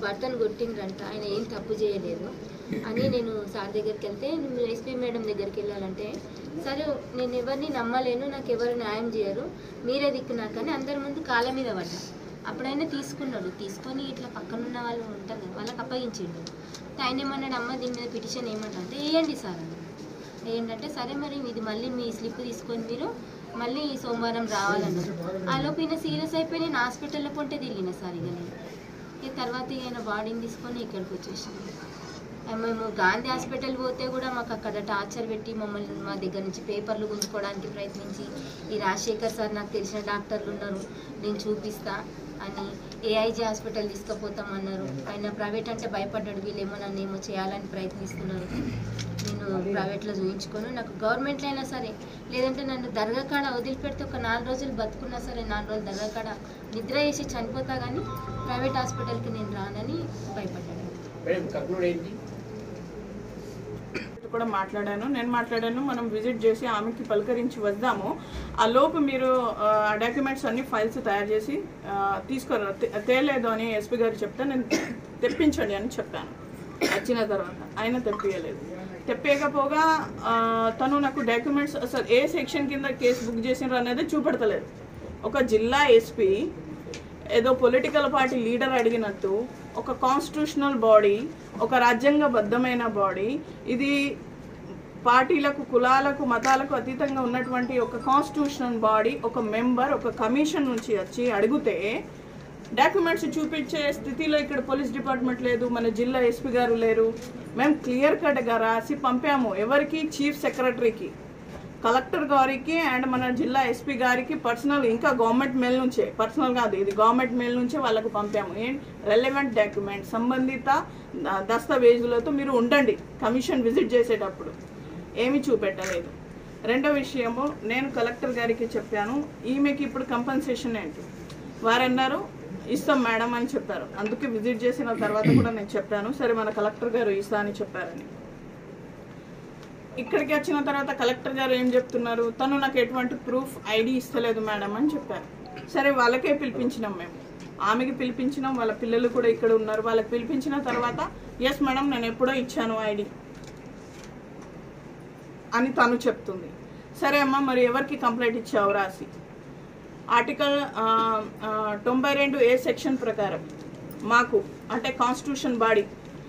భర్తను కొట్టిండ్రంట ఆయన ఏం తప్పు చేయలేదు అని నేను సార్ దగ్గరికి వెళ్తే నువ్వు ఎస్పీ మేడం దగ్గరికి వెళ్ళాలంటే సరే నేను ఎవరిని నమ్మలేను నాకు ఎవరు న్యాయం చేయరు మీరే దిక్కు నాకు అని అందరి ముందు కాళ్ళ మీద పడ్డా అప్పుడైనా తీసుకున్నాడు తీసుకొని ఇట్లా పక్కన ఉన్న వాళ్ళు ఉంటారు కదా వాళ్ళకి అప్పగించిండు ఆయన ఏమన్నాడు అమ్మ దీని మీద పిటిషన్ ఏమన్నా అంటే వేయండి సార్ అన్నాడు ఏంటంటే సరే మరి ఇది మళ్ళీ మీ స్లిప్ తీసుకొని మీరు మళ్ళీ సోమవారం రావాలన్నారు ఆలోపు ఈయన సీరియస్ అయిపోయి నేను హాస్పిటల్లో పొంటే తిరిగిన సార్ ఇక నేను ఇక తర్వాత ఇక ఆయన బాడీని తీసుకొని ఇక్కడికి వచ్చేసాను ఆ మేము గాంధీ హాస్పిటల్ పోతే కూడా మాకు అక్కడ టార్చర్ పెట్టి మమ్మల్ని మా దగ్గర నుంచి పేపర్లు గుంజుకోవడానికి ప్రయత్నించి ఈ రాజశేఖర్ సార్ నాకు తెలిసిన డాక్టర్లు ఉన్నారు నేను చూపిస్తా అని ఏఐజీ హాస్పిటల్ తీసుకుపోతామన్నారు ఆయన ప్రైవేట్ అంటే భయపడ్డాడు వీళ్ళేమో నన్ను ఏమో చేయాలని ప్రయత్నిస్తున్నారు నేను ప్రైవేట్లో చూపించుకోను నాకు గవర్నమెంట్లో అయినా సరే లేదంటే నన్ను దర్గా కాడ వదిలిపెడితే ఒక నాలుగు రోజులు బతుకున్నా సరే నాలుగు రోజులు దర్గా కాడ నిద్ర చేసి చనిపోతా కానీ ప్రైవేట్ హాస్పిటల్కి నేను రానని భయపడ్డాడు మేడం కర్నూలు ఏంటి కూడా మాట్లాడాను నేను మాట్లాడాను మనం విజిట్ చేసి ఆమెకి పలకరించి వద్దాము ఆ లోపు మీరు ఆ డాక్యుమెంట్స్ అన్ని ఫైల్స్ తయారు చేసి ఆ, తీసుకురా తే- తేలేదు అని ఎస్పీ గారు చెప్తే నేను తెప్పించండి అని చెప్పాను వచ్చిన తర్వాత ఆయన తెప్పియలేదు తెప్పేయకపోగా ఆ, తను నాకు డాక్యుమెంట్స్ అసలు ఏ సెక్షన్ కింద కేసు బుక్ చేసినారు అనేది చూపెడతలేదు ఒక జిల్లా ఎస్పీ ఏదో పొలిటికల్ పార్టీ లీడర్ అడిగినట్టు ఒక కాన్స్టిట్యూషనల్ బాడీ ఒక రాజ్యాంగబద్ధమైన బాడీ ఇది పార్టీలకు కులాలకు మతాలకు అతీతంగా ఉన్నటువంటి ఒక కాన్స్టిట్యూషనల్ బాడీ ఒక మెంబర్ ఒక కమిషన్ నుంచి వచ్చి అడిగితే డాక్యుమెంట్స్ చూపించే స్థితిలో ఇక్కడ పోలీస్ డిపార్ట్మెంట్ లేదు మన జిల్లా ఎస్పీ గారు లేరు మేము క్లియర్ కట్గా రాసి పంపాము ఎవరికి చీఫ్ సెక్రటరీకి కలెక్టర్ గారికి అండ్ మన జిల్లా ఎస్పీ గారికి పర్సనల్ ఇంకా గవర్నమెంట్ మెయిల్ నుంచే పర్సనల్ కాదు ఇది గవర్నమెంట్ మెయిల్ నుంచే వాళ్ళకు పంపాము ఏం రెలవెంట్ డాక్యుమెంట్ సంబంధిత ద- దస్తావేజులతో మీరు ఉండండి కమిషన్ విజిట్ చేసేటప్పుడు ఏమీ చూపెట్టలేదు రెండో విషయము నేను కలెక్టర్ గారికి చెప్పాను ఈమెకి ఇప్పుడు కంపన్సేషన్ ఏంటి వారన్నారు ఇస్తాం మేడం అని చెప్పారు అందుకే విజిట్ చేసిన తర్వాత కూడా నేను చెప్పాను సరే మన కలెక్టర్ గారు ఇస్తా అని చెప్పారని ఇక్కడికి వచ్చిన తర్వాత కలెక్టర్ గారు ఏం చెప్తున్నారు తను నాకు ఎటువంటి ప్రూఫ్ ఐడి ఇస్తలేదు మేడం అని చెప్పారు సరే వాళ్ళకే పిలిపించినాం మేము ఆమెకి పిలిపించినాం వాళ్ళ పిల్లలు కూడా ఇక్కడ ఉన్నారు వాళ్ళకి పిలిపించిన తర్వాత ఎస్ మేడం నేను ఎప్పుడో ఇచ్చాను ఐడి అని తను చెప్తుంది సరే అమ్మా మరి ఎవరికి కంప్లైంట్ ఇచ్చావు రాసి ఆర్టికల్ ఆ, ఆ, తొంభై రెండు ఏ సెక్షన్ ప్రకారం మాకు అంటే కాన్స్టిట్యూషన్ బాడీ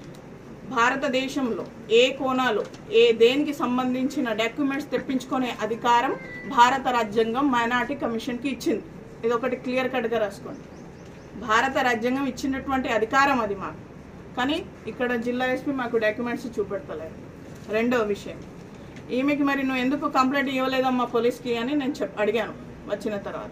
భారతదేశంలో ఏ కోణాలు ఏ దేనికి సంబంధించిన డాక్యుమెంట్స్ తెప్పించుకునే అధికారం భారత రాజ్యాంగం మైనార్టీ కమిషన్కి ఇచ్చింది ఇది ఒకటి క్లియర్ కట్గా రాసుకోండి భారత రాజ్యాంగం ఇచ్చినటువంటి అధికారం అది మాకు కానీ ఇక్కడ జిల్లా ఎస్పీ మాకు డాక్యుమెంట్స్ చూపెడతలేరు రెండో విషయం ఈమెకి మరి నువ్వు ఎందుకు కంప్లైంట్ ఇవ్వలేదమ్మా పోలీస్కి అని నేను చెప్ అడిగాను వచ్చిన తర్వాత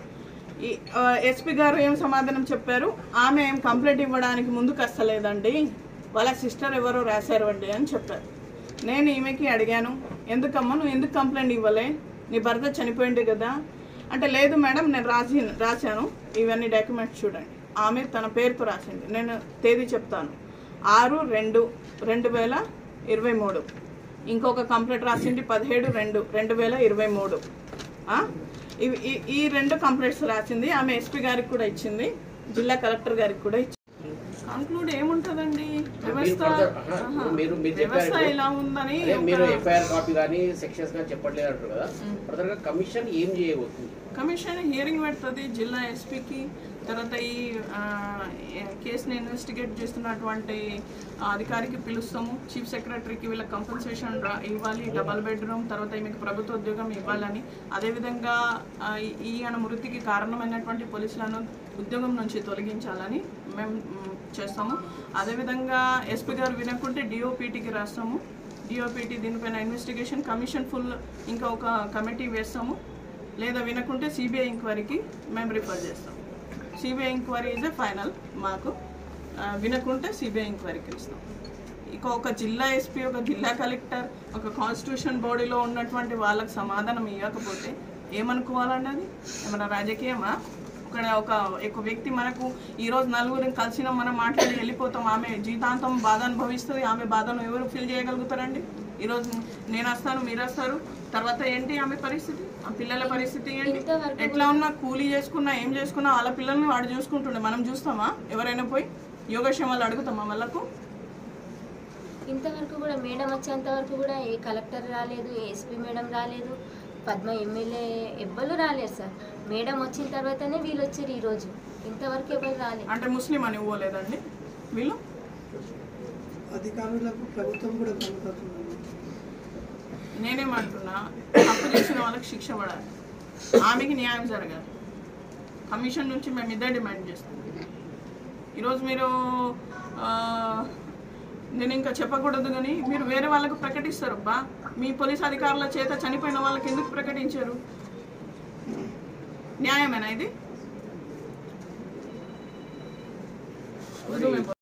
ఈ ఎస్పీ గారు ఏం సమాధానం చెప్పారు ఆమె ఏం కంప్లైంట్ ఇవ్వడానికి ముందుకు వస్తలేదండి వాళ్ళ సిస్టర్ ఎవరో రాశారు అండి అని చెప్పారు నేను ఈమెకి అడిగాను ఎందుకమ్మా నువ్వు ఎందుకు కంప్లైంట్ ఇవ్వలే నీ భర్త చనిపోయింది కదా అంటే లేదు మేడం నేను రాసి రాశాను ఇవన్నీ డాక్యుమెంట్స్ చూడండి ఆమె తన పేరుతో రాసింది నేను తేదీ చెప్తాను ఆరు రెండు రెండు వేల ఇరవై మూడు ఇంకొక కంప్లైంట్ రాసింది పదిహేడు రెండు రెండు వేల ఇరవై మూడు ఆ? ఇవి ఈ- ఈ రెండు కంప్లైంట్స్ రాసింది ఆమె ఎస్పీ గారికి కూడా ఇచ్చింది జిల్లా కలెక్టర్ గారికి కూడా ఇచ్చింది కంక్లూడ్ ఏముంటుందండి వ్యవస్థ further- ఆహా, ఆహా. మీరు- మీరు వ్యవస్థ చెప్పారు. ఇలా ఉందని అదే మీరు ఒక- ఎఫ్ఐఆర్ కాపీ కానీ సెక్షన్స్ కానీ చెప్పట్లేదు అంటారు కదా ఫర్దర్ గా కమిషన్ ఏం చేయబోతుంది కమిషన్ హియరింగ్ పెడుతుంది జిల్లా ఎస్పీకి తర్వాత ఈ ఆ, ఏ- కేసుని ఇన్వెస్టిగేట్ చేస్తున్నటువంటి ఆ, అధికారికి పిలుస్తాము చీఫ్ సెక్రటరీకి వీళ్ళ కంపన్సేషన్ ఇవ్వాలి డబల్ బెడ్రూమ్ తర్వాత ఈమెకు ప్రభుత్వ ఉద్యోగం ఇవ్వాలని అదేవిధంగా ఆ, ఈ- ఈయన మృతికి కారణమైనటువంటి పోలీసులను ఉద్యోగం నుంచి తొలగించాలని మేము మ్, చేస్తాము అదేవిధంగా ఎస్పీ గారు వినకుంటే డిఓపిటికి రాస్తాము డిఓపిటి దీనిపైన ఇన్వెస్టిగేషన్ కమిషన్ ఫుల్ ఇంకా ఒక కమిటీ వేస్తాము లేదా వినకుంటే సిబిఐ ఎంక్వైరీకి మేము రిఫర్ చేస్తాం CBI enquiry is a final మాకు ఆ, వినకుంటే సిబిఐ ఎంక్వైరీకి ఇస్తాం ఇక ఒక జిల్లా ఎస్పీ ఒక జిల్లా కలెక్టర్ ఒక కాన్స్టిట్యూషన్ బాడీలో ఉన్నటువంటి వాళ్ళకి సమాధానం ఇవ్వకపోతే ఏమనుకోవాలండి అది ఏమైనా రాజకీయమా ఇక్కడ ఒక ఒక వ్యక్తి మనకు ఈ రోజు నలుగురిని కలిసిన మనం మాట్లాడి వెళ్ళిపోతాం ఆమె జీతాంతం బాధ అనుభవిస్తుంది ఆమె బాధను ఎవరు ఫీల్ చేయగలుగుతారండి ఈరోజు నేను వస్తాను మీరు వస్తారు తర్వాత ఏంటి ఆమె పరిస్థితి ఆ పిల్లల పరిస్థితి ఏంటి ఇంతవరకు ఎట్లా ఉన్నా కూలీ చేసుకున్నా ఏం చేసుకున్నా వాళ్ళ పిల్లల్ని వాడు చూసుకుంటుండే మనం చూస్తామా ఎవరైనా పోయి యోగక్షేమాలు అడుగుతామా వాళ్ళకు ఇంతవరకు కూడా మేడం వచ్చేంత వరకు కూడా ఏ కలెక్టర్ రాలేదు ఏ ఎస్పీ మేడం రాలేదు పద్మ ఎమ్మెల్యే ఎవ్వరు రాలేదు సార్ మేడం వచ్చిన తర్వాతనే వీళ్ళు వచ్చారు ఈరోజు ఇంతవరకు ఎవరు రాలేదు అంటే ముస్లిం అని ఇవ్వలేదండి వీళ్ళు అధికారులకు ప్రభుత్వం కూడా కనపడుతుంది నేనేమంటున్నా తప్పు చేసిన వాళ్ళకి శిక్ష పడాలి ఆమెకి న్యాయం జరగాలి కమిషన్ నుంచి మేము ఇదే డిమాండ్ చేస్తాం ఈరోజు మీరు ఆ, నేను ఇంకా చెప్పకూడదు కానీ మీరు వేరే వాళ్ళకు ప్రకటిస్తారు బా మీ పోలీస్ అధికారుల చేత చనిపోయిన వాళ్ళకి ఎందుకు ప్రకటించారు న్యాయమేనా ఇది